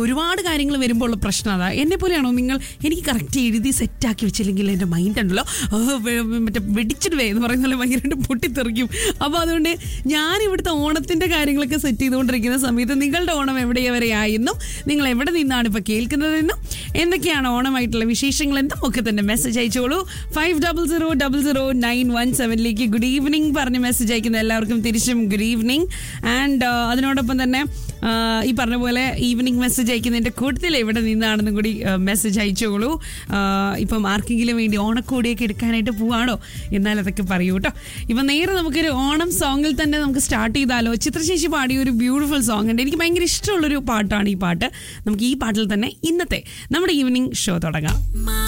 ഒരുപാട് കാര്യങ്ങൾ വരുമ്പോൾ ഉള്ള പ്രശ്നം അതാ എന്നെ പോലെയാണോ നിങ്ങൾ എനിക്ക് കറക്റ്റ് എഴുതി സെറ്റാക്കി വെച്ചില്ലെങ്കിൽ എൻ്റെ മൈൻഡ് ഉണ്ടല്ലോ ആ, വെ- മറ്റേ വെടിച്ചിട്ട് വേ എന്ന് പറയുന്ന പോലെ ഭയങ്കരമായിട്ട് പൊട്ടിത്തെറിക്കും അപ്പോൾ അതുകൊണ്ട് ഞാൻ ഇവിടുത്തെ ഓണത്തിൻ്റെ കാര്യങ്ങളൊക്കെ സെറ്റ് ചെയ്തുകൊണ്ടിരിക്കുന്ന സമയത്ത് നിങ്ങളുടെ ഓണം എവിടെ വരെയായെന്നും നിങ്ങൾ എവിടെ നിന്നാണ് ഇപ്പോൾ കേൾക്കുന്നതെന്നും എന്തൊക്കെയാണ് ഓണമായിട്ടുള്ള വിശേഷങ്ങൾ എന്നും ഒക്കെ തന്നെ മെസ്സേജ് അയച്ചോളൂ five double zero double zero nine one സെവനിലേക്ക് ഗുഡ് ഈവനിങ് പറഞ്ഞ് മെസ്സേജ് അയക്കുന്ന എല്ലാവർക്കും തിരിച്ചും ഗുഡ് ഈവനിങ് ആൻഡ് അതിനോടൊപ്പം തന്നെ ആ, ഈ പറഞ്ഞ പോലെ ഈവനിങ് മെസ്സേജ് അയക്കുന്നതിൻ്റെ കൂട്ടത്തിൽ എവിടെ നിന്നാണെന്നും കൂടി മെസ്സേജ് അയച്ചോളൂ ആ, ഇപ്പം ആർക്കെങ്കിലും വേണ്ടി ഓണക്കോടിയൊക്കെ എടുക്കാനായിട്ട് പോവാണോ എന്നാൽ അതൊക്കെ പറയൂ കേട്ടോ ഇപ്പം നേരെ നമുക്കൊരു ഓണം സോങ്ങിൽ തന്നെ നമുക്ക് സ്റ്റാർട്ട് ചെയ്താലോ ചിത്രശേഷി പാടിയ ഒരു ബ്യൂട്ടിഫുൾ സോങ് ഉണ്ട് എനിക്ക് ഭയങ്കര ഇഷ്ടമുള്ളൊരു പാട്ടാണ് ഈ പാട്ട് നമുക്ക് ഈ പാട്ടിൽ തന്നെ ഇന്നത്തെ നമ്മുടെ ഈവനിങ് ഷോ തുടങ്ങാം